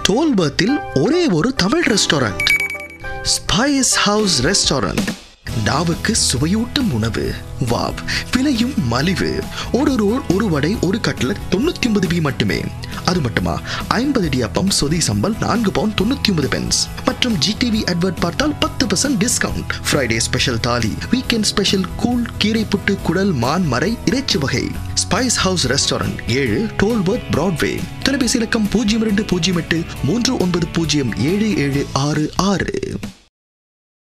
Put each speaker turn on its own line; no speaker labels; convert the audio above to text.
டோல்பர்த்தில் ஒரே ஒரு Tamil restaurant spice house restaurant நாவுக்கு சுவையூட்டும் உணவு வாவ் விலையும் மலிவு ஒரு ரோல் ஒரு வடை ஒரு கட்லட் தொண்ணூத்தி ஒன்பது பி மட்டுமே அது மட்டுமா ஐம்பது இடியாப்பம் சொதி சம்பல் நான்கு பவுண்ட் தொண்ணூத்தி ஒன்பது பென்ஸ் மற்றும் ஜிடிவி அட்வர்ட் பார்த்தால் பத்து percent discount Friday special thali weekend special கூழ் கீரை புட்டு குடல் மான் மறை இறைச்சி வகை ஸ்பைஸ் ஹவுஸ் ரெஸ்டாரண்ட் ஏழு டோல்பர்ட் பிராட்வே தொலைபேசி இலக்கம் பூஜ்ஜியம் இரண்டு பூஜ்ஜியம் எட்டு மூன்று ஒன்பது பூஜ்ஜியம் ஏழு ஏழு ஆறு ஆறு